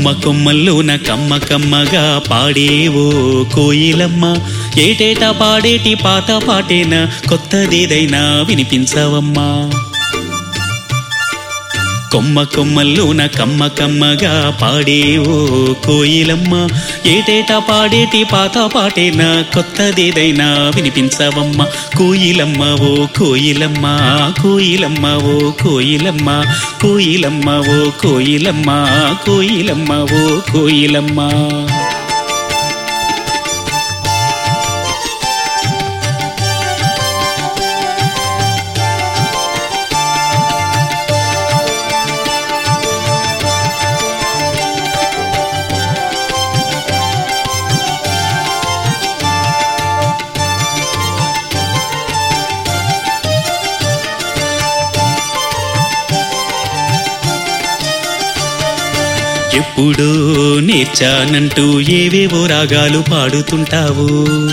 కొమ్మల్లోన కమ్మ కమ్మగా పాడేవో కోయిలమ్మ ఏటేటా పాడేటి పాత పాటేనా కొత్తదేదైనా వినిపించవమ్మా కొమ్మ కొమ్మల్లోన కమ్మ కమ్మగా పాడేవో కోయిలమ్మ ఏటేటా పాడేటి పాత పాటేనా కొత్తదేదైనా వినిపించవమ్మ కోయిలమ్మ ఓ కోయిలమ్మ కోయిలమ్మ ఓ కోయిలమ్మ కోయిలమ్మ ఓ కోయిలమ్మ కోయిలమ్మ ఓ కోయిలమ్మ ఎప్పుడో నేర్చానంటూ ఏవేవో రాగాలు పాడుతుంటావు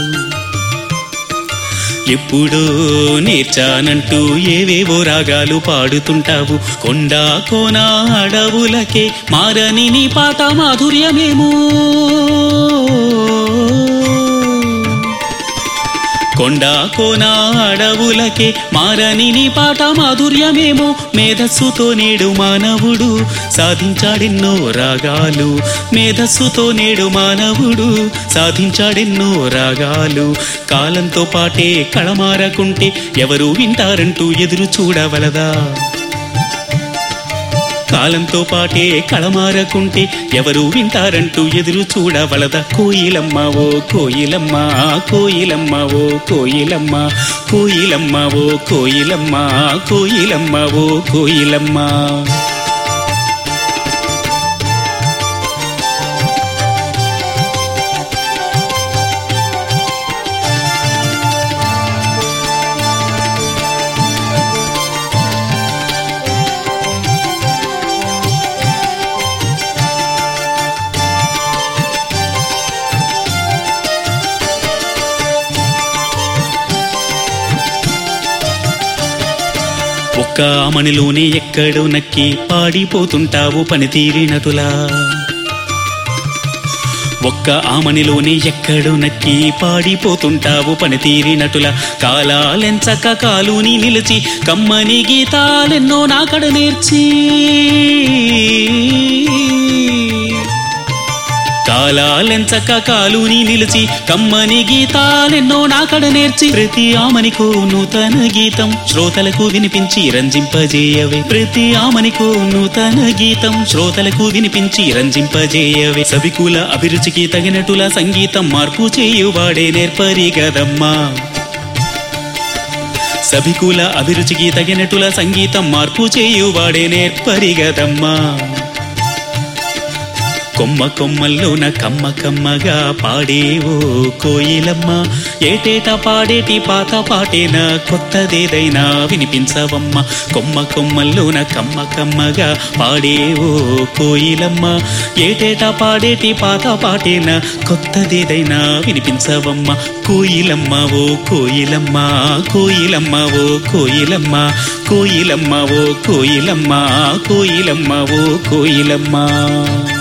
ఎప్పుడో నేర్చానంటూ ఏవేవో రాగాలు పాడుతుంటావు కొండా కోన అడవులకే మారని నీ పాట మాధుర్యమేమో కొండా కోన అడవులకే మారని నీ పాట మాధుర్యమేమో మేధస్సుతో నేడు మానవుడు సాధించాడెన్నో రాగాలు మేధస్సుతో నేడు మానవుడు సాధించాడెన్నో రాగాలు కాలంతో పాటే కళమారకుంటే ఎవరు వింటారంటూ ఎదురు చూడవలదా కాలంతో పాటే కళమారకుంటే ఎవరు వింటారంటూ ఎదురు చూడవలద కోయిలమ్మ ఓ కోయిలమ్మ కోయిలమ్మ ఓ కోయిలమ్మ కోయిలమ్మ ఓ కోయిలమ్మ కోయిలమ్మ ఓ కోయిలమ్మ ఒక్క ఆమనిలోనే ఎక్కడో నక్కి పాడిపోతుంటావు పనితీరినటులా ఒక్క ఆమనిలోనే ఎక్కడో నక్కి పాడిపోతుంటావు పనితీరినటుల కాలాలెంచక కాలుని నిలిచి కమ్మని గీతాలెన్నో నాకడ నేర్చి కాలాలెంచక కాలుని నిలిచి కమ్మని గీతాలెన్నో నాకడ నేర్చి ప్రతి ఆమనికో నూతన గీతం శ్రోతలకు వినిపించి రంజింపజేయవే ప్రతి ఆమనికో నూతన గీతం శ్రోతలకు వినిపించి రంజింపజేయవే సవికుల అభిరుచికి తగినటుల సంగీతం మార్పు చేయువాడే నేర్పరి గదమ్మా సభికుల అభిరుచికి తగినటుల సంగీతం మార్పు చేయువాడే నేర్పరి గదమ్మా కొమ్మ కొమ్మల్లోన కమ్మ కమ్మగా పాడేవో కోయిలమ్మ ఏటేటా పాడేటి పాత పాటేనా కొత్తదేదైనా వినిపించవమ్మ కొమ్మ కొమ్మల్లోన కమ్మ కమ్మగా పాడేవో కోయిలమ్మ ఏటేటా పాడేటి పాత పాటేనా కొత్తదేదైనా వినిపించవమ్మ కోయిలమ్మ ఓ కోయిలమ్మ కోయిలమ్మ ఓ కోయిలమ్మ కోయిలమ్మ ఓ కోయిలమ్మ కోయిలమ్మ ఓ కోయిలమ్మ